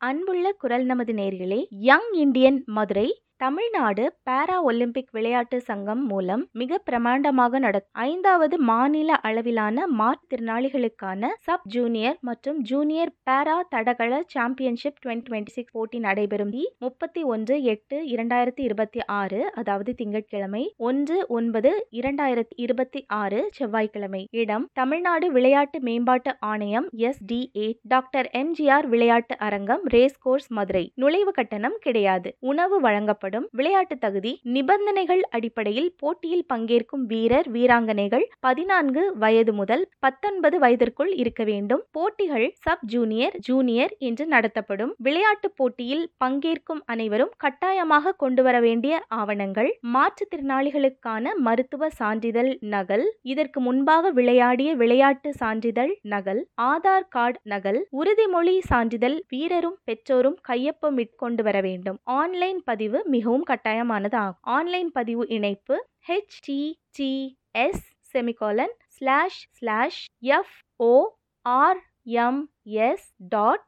அன்புள்ள குரல் நமது நேர்களே young Indian Madurai Tamil Nadu para Olympic விளையாட்டு சங்கம் மூலம் மிக பிரமாண்டமாக நட ஐந்தாவது மாநில அளவிலான மாற்றுத்திறனாளிகளுக்கான சப் ஜூனியர் மற்றும் ஜூனியர் பாரா தடகள சாம்பியன்ஷிப் டுவெண்ட்டி டுவெண்ட்டி சிக்ஸ் போட்டி நடைபெறும் தி முப்பத்தி ஒன்று எட்டு இரண்டாயிரத்தி இருபத்தி ஆறு அதாவது திங்கட்கிழமை ஒன்று ஒன்பது இரண்டாயிரத்தி இருபத்தி ஆறு செவ்வாய்க்கிழமை இடம் தமிழ்நாடு விளையாட்டு மேம்பாட்டு ஆணையம் S D A doctor MGR விளையாட்டு அரங்கம் ரேஸ் கோர்ஸ் மதுரை நுழைவு கட்டணம் கிடையாது உணவு வழங்கப்படும் விளையாட்டு தகுதி நிபந்தனைகள் அடிப்படையில் போட்டியில் பங்கேற்கும் வீரர் வீராங்கனைகள் பதினான்கு வயது முதல் பத்தொன்பது வயதிற்குள் இருக்க வேண்டும் போட்டிகள் சப் ஜூனியர் ஜூனியர் என்று நடத்தப்படும் விளையாட்டு போட்டியில் பங்கேற்கும் அனைவரும் கட்டாயமாக கொண்டு வர வேண்டிய ஆவணங்கள் மாற்றுத்திறனாளிகளுக்கான மருத்துவ சான்றிதழ் நகல் இதற்கு முன்பாக விளையாடிய விளையாட்டு சான்றிதழ் நகல் ஆதார் கார்டு நகல் உறுதிமொழி சான்றிதழ் வீரரும் பெற்றோரும் கையொப்பமிட்டு கொண்டு வர வேண்டும் ஆன்லைன் பதிவு மிகவும் கட்டாயமானது ஆகும் ஆன்லைன் பதிவு இணைப்பு HTTPS semicolon slash slash F O R M S dot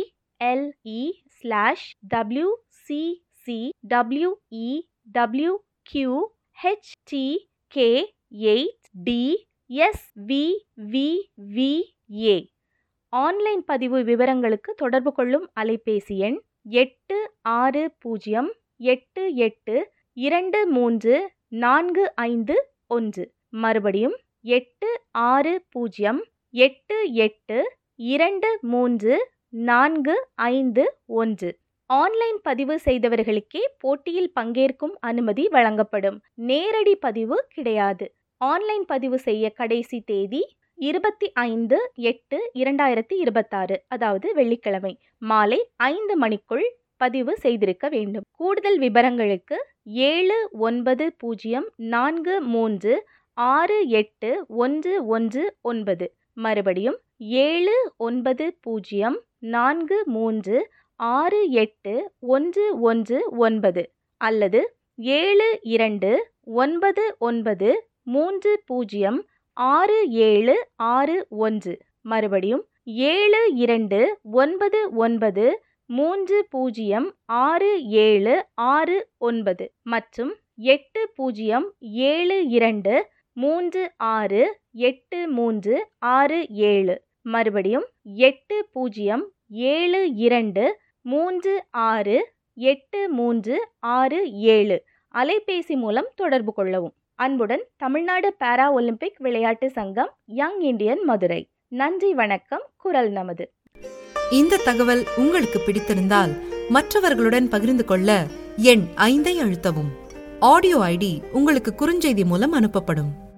GLE slash W CC WE W Q HT K eight D S V V V A online பதிவு விவரங்களுக்கு தொடர்பு கொள்ளும் அலைபேசி எண் எட்டு ஆறு பூஜ்ஜியம் எட்டு எட்டு இரண்டு மூன்று நான்கு ஐந்து ஒன்று மறுபடியும் எட்டு ஆறு பூஜ்ஜியம் எட்டு எட்டு இரண்டு மூன்று நான்கு ஐந்து ஒன்று ஆன்லைன் பதிவு செய்தவர்களுக்கே போட்டியில் பங்கேற்கும் அனுமதி வழங்கப்படும் நேரடி பதிவு கிடையாது ஆன்லைன் பதிவு செய்ய கடைசி தேதி இருபத்தி ஐந்து எட்டு இரண்டாயிரத்தி இருபத்தாறு அதாவது வெள்ளிக்கிழமை மாலை ஐந்து மணிக்குள் பதிவு செய்திருக்க வேண்டும் கூடுதல் விவரங்களுக்கு ஏழு ஒன்பது பூஜ்ஜியம் நான்கு மூன்று ஆறு எட்டு ஒன்று ஒன்று ஒன்பது மறுபடியும் ஏழு ஒன்பது பூஜ்ஜியம் நான்கு மூன்று ஆறு எட்டு ஒன்று ஒன்று ஒன்பது அல்லது ஏழு இரண்டு ஒன்பது ஒன்பது மூன்று பூஜ்ஜியம் ஆறு ஏழு ஆறு ஒன்று மறுபடியும் ஏழு இரண்டு ஒன்பது ஒன்பது மூன்று பூஜ்ஜியம் ஆறு ஏழு ஆறு ஒன்பது மற்றும் எட்டு பூஜ்ஜியம் ஏழு இரண்டு மூன்று ஆறு எட்டு மூன்று ஆறு ஏழு மறுபடியும் எட்டு பூஜ்ஜியம் ஏழு இரண்டு மூன்று ஆறு எட்டு மூன்று ஆறு ஏழு அலைபேசி மூலம் தொடர்பு கொள்ளவும் அன்புடன் தமிழ்நாடு பாரா ஒலிம்பிக் விளையாட்டு சங்கம் யங் இந்தியன் மதுரை நன்றி வணக்கம் குரல் நமது இந்த தகவல் உங்களுக்கு பிடித்திருந்தால் மற்றவர்களுடன் பகிர்ந்து கொள்ள எண் ஐந்தை அழுத்தவும் ஆடியோ ஐடி உங்களுக்கு குறுஞ்செய்தி மூலம் அனுப்பப்படும்